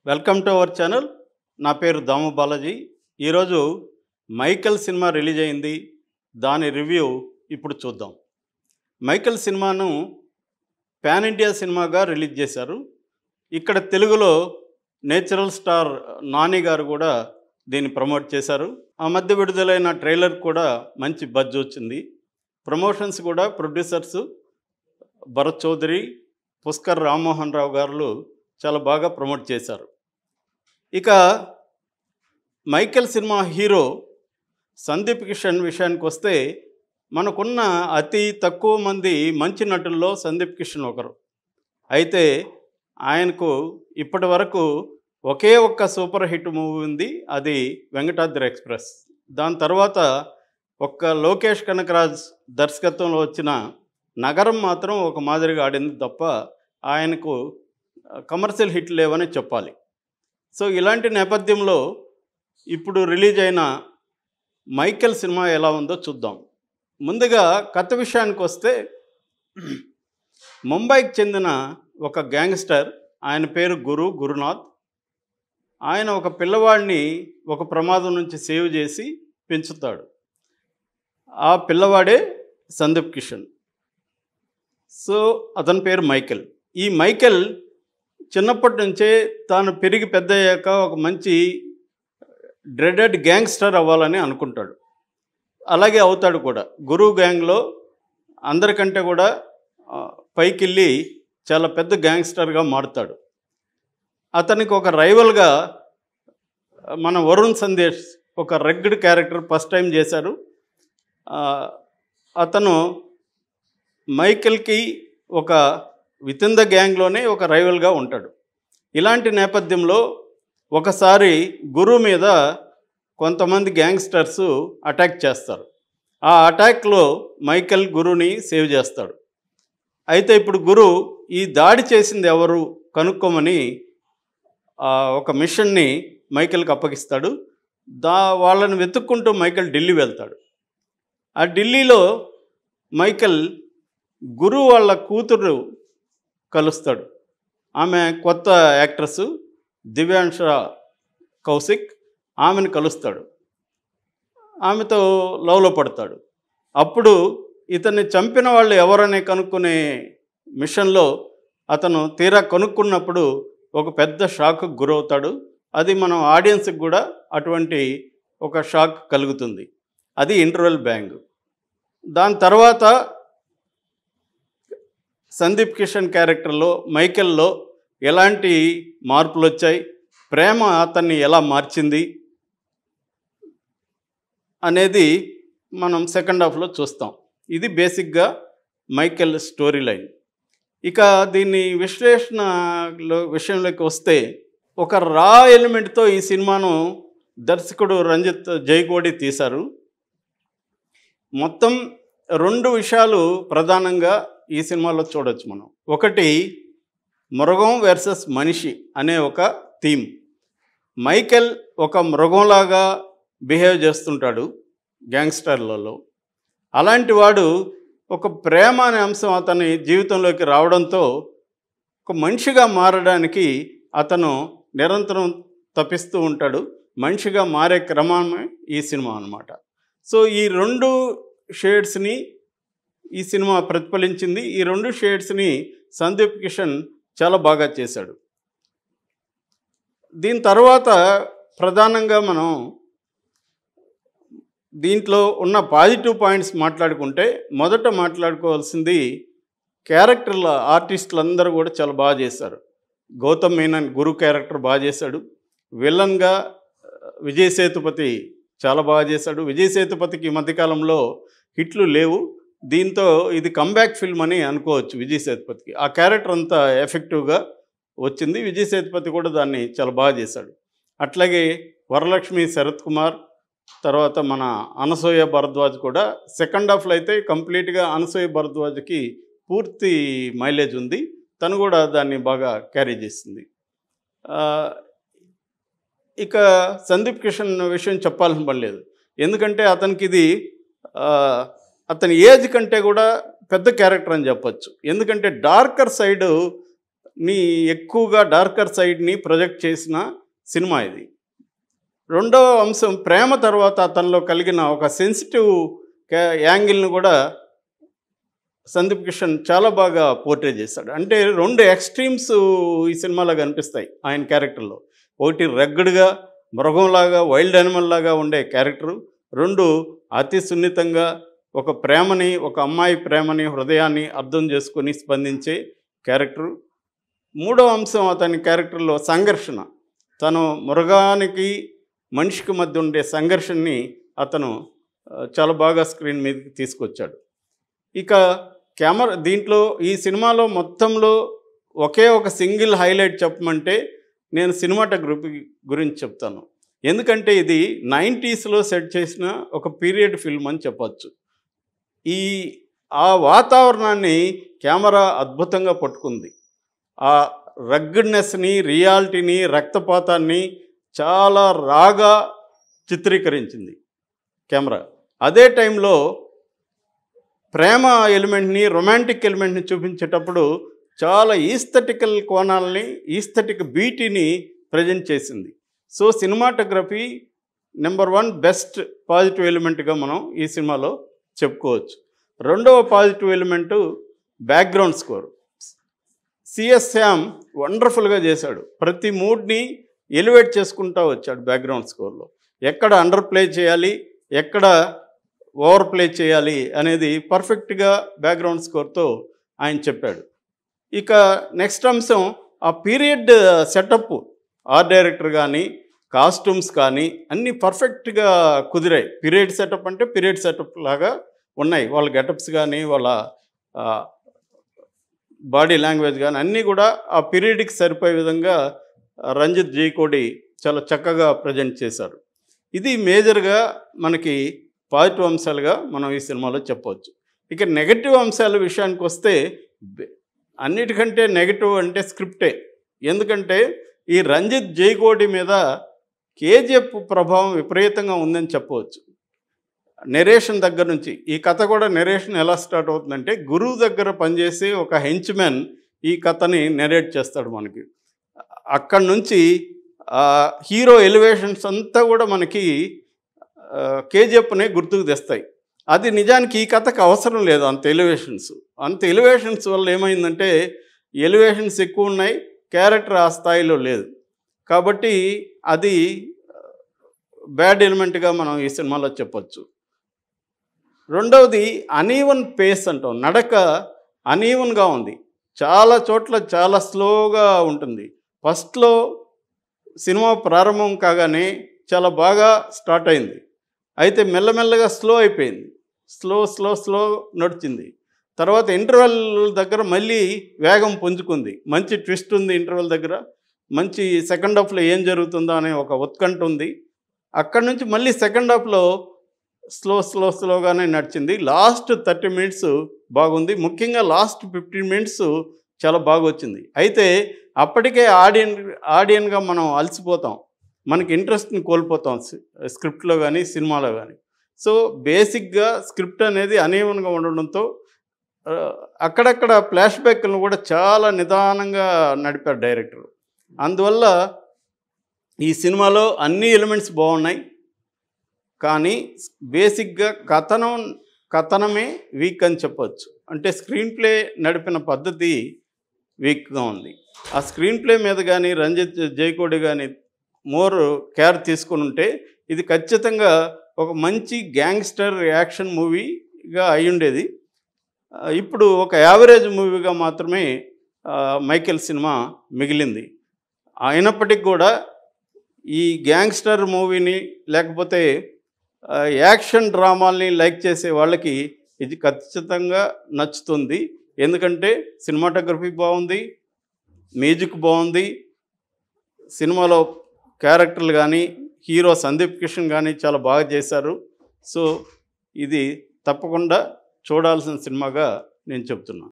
welcome to our channel నా పేరు దాము బాలాజీ ఈరోజు మైకల్ సినిమా రిలీజ్ అయింది దాని రివ్యూ ఇప్పుడు చూద్దాం మైకల్ సినిమాను పాన్ ఇండియా సినిమాగా రిలీజ్ చేశారు ఇక్కడ తెలుగులో నేచురల్ స్టార్ నాని గారు కూడా దీన్ని ప్రమోట్ చేశారు ఆ మధ్య విడుదలైన ట్రైలర్ కూడా మంచి బజ్ వచ్చింది ప్రమోషన్స్ కూడా ప్రొడ్యూసర్స్ భరత్ చౌదరి పుష్కర్ రామ్మోహన్ రావు గారు చాలా బాగా ప్రమోట్ చేశారు ఇక Michael cinema hero Sundeep Kishan విషయానికి వస్తే మనకున్న అతి తక్కువ మంది మంచి నటుల్లో సందీప్ కిషన్ ఒకరు అయితే ఆయనకు ఇప్పటి వరకు ఒకే ఒక్క సూపర్ హిట్ మూవీ ఉంది అది వెంకటాద్రి ఎక్స్ప్రెస్ దాని తర్వాత ఒక్క లోకేష్ కనకరాజ్ దర్శకత్వంలో వచ్చిన నగరం మాత్రం ఒక మాదిరిగా ఆడింది తప్ప ఆయనకు కమర్షియల్ హిట్ లేవని చెప్పాలి సో ఇలాంటి నేపథ్యంలో ఇప్పుడు రిలీజ్ అయిన మైకెల్ సినిమా ఎలా ఉందో చూద్దాం ముందుగా కథ విషయానికి వస్తే ముంబైకి చెందిన ఒక గ్యాంగ్స్టర్ ఆయన పేరు గురు గురునాథ్ ఆయన ఒక పిల్లవాడిని ఒక ప్రమాదం నుంచి సేవ్ చేసి పెంచుతాడు ఆ పిల్లవాడే సందీప్ కిషన్ సో అతని పేరు మైకెల్ ఈ మైకెల్ చిన్నప్పటి నుంచే తాను పెరిగి పెద్ద అయ్యాక ఒక మంచి డ్రెడెడ్ గ్యాంగ్స్టర్ అవ్వాలని అనుకుంటాడు అలాగే అవుతాడు కూడా గురువు గ్యాంగ్లో అందరికంటే కూడా ఆ, పైకి వెళ్ళి చాలా పెద్ద గ్యాంగ్స్టర్గా మారుతాడు అతనికి ఒక రైవల్గా మన వరుణ్ సందేశ్ ఒక రెగ్డ్ క్యారెక్టర్ ఫస్ట్ టైం చేశారు ఆ, అతను మైకెల్కి ఒక విత్ ఇన్ ద గ్యాంగ్లోనే ఒక రైవల్గా ఉంటాడు ఇలాంటి నేపథ్యంలో ఒకసారి గురు మీద కొంతమంది గ్యాంగ్స్టర్స్ అటాక్ చేస్తారు ఆ అటాక్లో మైకెల్ గురుని సేవ్ చేస్తాడు అయితే ఇప్పుడు గురు ఈ దాడి చేసింది ఎవరు కనుక్కోమని ఆ, ఒక మిషన్ని మైకెల్కి అప్పగిస్తాడు దా వాళ్ళని వెతుక్కుంటూ మైకెల్ ఢిల్లీ వెళ్తాడు ఆ ఢిల్లీలో మైకెల్ గురు వాళ్ళ కూతురు కలుస్తాడు ఆమె కొత్త యాక్ట్రస్ దివ్యాంశ కౌశిక్ ఆమెను కలుస్తాడు ఆమెతో లవ్లో పడతాడు అప్పుడు ఇతన్ని చంపిన వాళ్ళు ఎవరని కనుక్కునే మిషన్లో అతను తీరా కనుక్కున్నప్పుడు ఒక పెద్ద షాక్కు గురవుతాడు అది మనం ఆడియన్స్కి కూడా అటువంటి ఒక షాక్ కలుగుతుంది అది ఇంటర్వెల్ బ్యాంగ్ దాని తర్వాత సందీప్ కిషన్ క్యారెక్టర్లో మైకెల్లో ఎలాంటి మార్పులు వచ్చాయి ప్రేమ అతన్ని ఎలా మార్చింది అనేది మనం సెకండ్ హాఫ్లో చూస్తాం ఇది బేసిక్గా మైకెల్ స్టోరీ లైన్ ఇక దీన్ని విశ్లేషణలో విషయంలోకి వస్తే ఒక రా ఎలిమెంట్తో ఈ సినిమాను దర్శకుడు రంజిత్ జైకోడి తీశారు మొత్తం రెండు విషయాలు ప్రధానంగా ఈ సినిమాలో చూడొచ్చు మనం ఒకటి మృగం వర్సెస్ మనిషి అనే ఒక థీమ్ మైకెల్ ఒక మృగంలాగా బిహేవ్ చేస్తుంటాడు గ్యాంగ్స్టర్లలో అలాంటి వాడు ఒక ప్రేమ అనే అంశం అతని జీవితంలోకి రావడంతో ఒక మనిషిగా మారడానికి అతను నిరంతరం తప్పిస్తూ ఉంటాడు మనిషిగా మారే క్రమమే ఈ సినిమా అన్నమాట సో ఈ రెండు షేడ్స్ని ఈ సినిమా ప్రతిఫలించింది ఈ రెండు షేడ్స్ని సందీప్ కిషన్ చాలా బాగా చేశాడు దీని తర్వాత ప్రధానంగా మనం దీంట్లో ఉన్న పాజిటివ్ పాయింట్స్ మాట్లాడుకుంటే మొదట మాట్లాడుకోవాల్సింది క్యారెక్టర్ల ఆర్టిస్టులు అందరూ కూడా చాలా బాగా చేశారు గౌతమ్ మీనన్ గురు క్యారెక్టర్ బాగా చేశాడు విలన్గా విజయ్ సేతుపతి చాలా బాగా చేశాడు విజయ్ సేతుపతికి ఈ మధ్యకాలంలో హిట్లు లేవు దీంతో ఇది కంబ్యాక్ ఫిల్మ్ అని అనుకోవచ్చు విజయ్ సేతుపతికి ఆ క్యారెక్టర్ అంతా ఎఫెక్టివ్గా వచ్చింది విజయ్ సేతుపతి కూడా దాన్ని చాలా బాగా చేశాడు అట్లాగే వరలక్ష్మి శరత్ కుమార్ తర్వాత మన అనసూయ భరద్వాజ్ కూడా సెకండ్ హాఫ్లో అయితే కంప్లీట్గా అనసూయ భరద్వాజ్కి పూర్తి మైలేజ్ ఉంది తను కూడా దాన్ని బాగా క్యారీ చేసింది ఆ, ఇక సందీప్ కిషన్ విషయం చెప్పాల్సిన పని లేదు ఎందుకంటే అతనికి ఇది ఆ, అతని ఏజ్ కంటే కూడా పెద్ద క్యారెక్టర్ అని చెప్పొచ్చు ఎందుకంటే డార్కర్ సైడ్ ని ఎక్కువగా డార్కర్ సైడ్ని ప్రొజెక్ట్ చేసిన సినిమా ఇది రెండవ అంశం ప్రేమ తర్వాత అతనిలో కలిగిన ఒక సెన్సిటివ్ యాంగిల్ని కూడా సందీప్ కిషన్ చాలా బాగా పోర్ట్రే చేశాడు అంటే రెండు ఎక్స్ట్రీమ్స్ ఈ సినిమాలో కనిపిస్తాయి ఆయన క్యారెక్టర్లో ఒకటి రగ్గడ్గా మృగంలాగా వైల్డ్ యానిమల్ లాగా ఉండే క్యారెక్టరు రెండు అతి సున్నితంగా ఒక ప్రేమని ఒక అమ్మాయి ప్రేమని హృదయాన్ని అర్థం చేసుకొని స్పందించే క్యారెక్టరు మూడో అంశం అతని క్యారెక్టర్లో సంఘర్షణ తను మృగానికి మనిషికి మధ్య ఉండే సంఘర్షణని అతను ఆ, చాలా బాగా స్క్రీన్ మీదకి తీసుకొచ్చాడు ఇక కెమెరా దీంట్లో ఈ సినిమాలో మొత్తంలో ఒకే ఒక సింగిల్ హైలైట్ చెప్పమంటే నేను సినిమాటోగ్రఫీ గురించి చెప్తాను ఎందుకంటే ఇది నైంటీస్లో సెట్ చేసిన ఒక పీరియడ్ ఫిల్మ్ అని చెప్పచ్చు ఈ ఆ వాతావరణాన్ని కెమెరా అద్భుతంగా పట్టుకుంది ఆ రగ్గడ్నెస్ని రియాలిటీని రక్తపాతాన్ని చాలా రాగా చిత్రీకరించింది కెమెరా అదే టైంలో ప్రేమ ఎలిమెంట్ని రొమాంటిక్ ఎలిమెంట్ని చూపించేటప్పుడు చాలా ఈస్థెటికల్ కోణాలని ఈస్థెటిక్ బ్యూటీని ప్రజెంట్ చేసింది so cinematography number one best positive ఎలిమెంట్గా మనం ఈ సినిమాలో చెప్పుకోవచ్చు రెండవ positive element background score CS Sam వండర్ఫుల్గా చేశాడు ప్రతి మూడ్ని ఎలివేట్ చేసుకుంటూ వచ్చాడు బ్యాక్గ్రౌండ్ స్కోర్లో ఎక్కడ అండర్ ప్లే చేయాలి ఎక్కడ ఓవర్ ప్లే చేయాలి అనేది పర్ఫెక్ట్గా బ్యాక్గ్రౌండ్ స్కోర్తో ఆయన చెప్పాడు ఇక నెక్స్ట్ అంశం ఆ పీరియడ్ సెటప్ ఆర్ట్ డైరెక్టర్ కానీ కాస్ట్యూమ్స్ కానీ అన్నీ పర్ఫెక్ట్గా కుదిరాయి పీరియడ్ సెటప్ అంటే పీరియడ్ సెటప్ లాగా ఉన్నాయి వాళ్ళ గెటప్స్ కానీ వాళ్ళ బాడీ లాంగ్వేజ్ కానీ అన్నీ కూడా ఆ పీరియడ్కి సరిపోయే విధంగా ఆ, రంజిత్ జైకోడి చాలా చక్కగా ప్రజెంట్ చేశారు ఇది మేజర్గా మనకి పాజిటివ్ అంశాలుగా మనం ఈ సినిమాలో చెప్పవచ్చు ఇక నెగటివ్ అంశాల విషయానికి వస్తే బె- అన్నిటికంటే నెగటివ్ అంటే స్క్రిప్టే ఎందుకంటే ఈ రంజిత్ జైకోడి మీద కేజీఎఫ్ ప్రభావం విపరీతంగా ఉందని చెప్పవచ్చు నెరేషన్ దగ్గర నుంచి ఈ కథ కూడా నెరేషన్ ఎలా స్టార్ట్ అవుతుందంటే గురువు దగ్గర పనిచేసే ఒక హెంచ్మెన్ ఈ కథని నెరేట్ చేస్తాడు మనకి అక్కడి నుంచి ఆ హీరో ఎలివేషన్స్ అంతా కూడా మనకి కేజీఎఫ్ని గుర్తుకు తెస్తాయి అది నిజానికి ఈ కథకు అవసరం లేదు అంత ఎలివేషన్స్ అంత ఎలివేషన్స్ వల్ల ఏమైందంటే ఎలివేషన్స్ ఎక్కువ ఉన్నాయి క్యారెక్టర్ ఆ స్థాయిలో లేదు కాబట్టి అది బ్యాడ్ ఎలిమెంట్గా మనం ఈ సినిమాలో చెప్పొచ్చు రెండవది అనీవన్ పేస్ అంటాం నడక అనీవన్గా ఉంది చాలా చోట్ల చాలా స్లోగా ఉంటుంది ఫస్ట్లో సినిమా ప్రారంభం కాగానే చాలా బాగా స్టార్ట్ అయింది అయితే మెల్లమెల్లగా స్లో అయిపోయింది స్లో స్లో స్లో నడిచింది తర్వాత ఇంటర్వెల్ దగ్గర మళ్ళీ వేగం పుంజుకుంది మంచి ట్విస్ట్ ఉంది ఇంటర్వెల్ దగ్గర మంచి సెకండ్ హాఫ్లో ఏం జరుగుతుందో అనే ఒక ఉత్కంఠ ఉంది అక్కడి నుంచి మళ్ళీ సెకండ్ హాఫ్లో స్లో స్లో స్లోగానే నడిచింది లాస్ట్ థర్టీ మినిట్స్ బాగుంది ముఖ్యంగా లాస్ట్ ఫిఫ్టీన్ మినిట్స్ చాలా బాగా వచ్చింది అయితే అప్పటికే ఆడియన్ ఆడియన్గా మనం అలసిపోతాం మనకి ఇంట్రెస్ట్ని కోల్పోతాం స్క్రిప్ట్లో కానీ సినిమాలో కానీ సో బేసిక్గా స్క్రిప్ట్ అనేది అనీవన్గా ఉండడంతో ఆ, అక్కడక్కడ ఫ్లాష్ బ్యాక్లను కూడా చాలా నిదానంగా నడిపారు డైరెక్టర్ అందువల్ల ఈ సినిమాలో అన్ని ఎలిమెంట్స్ బాగున్నాయి కానీ బేసిక్గా కథనం కథనమే వీక్ అని చెప్పొచ్చు అంటే స్క్రీన్ ప్లే నడిపిన పద్ధతి వీక్గా ఉంది ఆ స్క్రీన్ ప్లే మీద కానీ రంజిత్ జైకోడి కానీ మోర్ కేర్ తీసుకుని ఉంటే ఇది ఖచ్చితంగా ఒక మంచి గ్యాంగ్స్టర్ యాక్షన్ మూవీగా అయి ఉండేది ఆ, ఇప్పుడు ఒక యావరేజ్ మూవీగా మాత్రమే ఆ, మైకేల్ సినిమా మిగిలింది అయినప్పటికీ కూడా ఈ గ్యాంగ్స్టర్ మూవీని లేకపోతే ఆ, యాక్షన్ డ్రామాల్ని లైక్ చేసే వాళ్ళకి ఇది ఖచ్చితంగా నచ్చుతుంది ఎందుకంటే సినిమాటోగ్రఫీ బాగుంది మ్యూజిక్ బాగుంది సినిమాలో క్యారెక్టర్లు కానీ హీరో సందీప్ కిషన్ కానీ చాలా బాగా చేశారు సో ఇది తప్పకుండా చూడాల్సిన సినిమాగా నేను చెప్తున్నాను